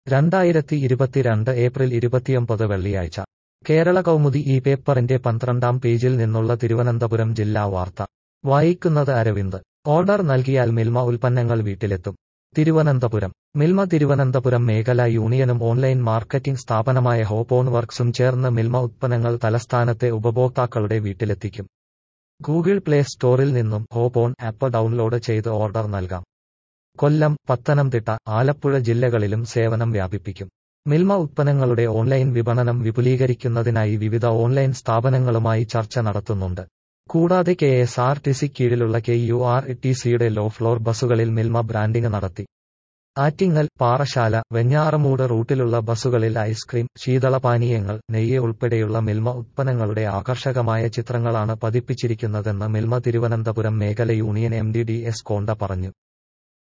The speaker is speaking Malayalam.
രണ്ടായിരത്തി ഇരുപത്തിരണ്ട് ഏപ്രിൽ ഇരുപത്തിയൊമ്പത് വെള്ളിയാഴ്ച കേരള കൗമുദി ഈ പേപ്പറിന്റെ പന്ത്രണ്ടാം പേജിൽ നിന്നുള്ള തിരുവനന്തപുരം ജില്ലാ വാർത്ത വായിക്കുന്നത് അരവിന്ദ് ഓർഡർ നൽകിയാൽ മിൽമ ഉൽപ്പന്നങ്ങൾ വീട്ടിലെത്തും തിരുവനന്തപുരം മിൽമ തിരുവനന്തപുരം മേഖലാ യൂണിയനും ഓൺലൈൻ മാർക്കറ്റിംഗ് സ്ഥാപനമായ ഹോപ്പോൺ വർക്സും ചേർന്ന് മിൽമ ഉത്പന്നങ്ങൾ തലസ്ഥാനത്തെ ഉപഭോക്താക്കളുടെ വീട്ടിലെത്തിക്കും ഗൂഗിൾ പ്ലേ സ്റ്റോറിൽ നിന്നും ഹോപ്പോൺ ആപ്പ് ഡൗൺലോഡ് ചെയ്ത് ഓർഡർ നൽകാം കൊല്ലം പത്തനംതിട്ട ആലപ്പുഴ ജില്ലകളിലും സേവനം വ്യാപിപ്പിക്കും മിൽമ ഉത്പന്നങ്ങളുടെ ഓൺലൈൻ വിപണനം വിപുലീകരിക്കുന്നതിനായി വിവിധ ഓൺലൈൻ സ്ഥാപനങ്ങളുമായി ചർച്ച നടത്തുന്നുണ്ട് കൂടാതെ K S R T C കീഴിലുള്ള കെ യു ആർ ടി സിയുടെ ലോ ഫ്ലോർ ബസ്സുകളിൽ മിൽമ ബ്രാൻഡിംഗ് നടത്തി ആറ്റിങ്ങൽ പാറശാല വെഞ്ഞാറമൂട് റൂട്ടിലുള്ള ബസ്സുകളിൽ ഐസ്ക്രീം ശീതളപാനീയങ്ങൾ നെയ്യ് ഉൾപ്പെടെയുള്ള മിൽമ ഉത്പന്നങ്ങളുടെ ആകർഷകമായ ചിത്രങ്ങളാണ് പതിപ്പിച്ചിരിക്കുന്നതെന്ന് മിൽമ തിരുവനന്തപുരം മേഖല union M D D S Konda പറഞ്ഞു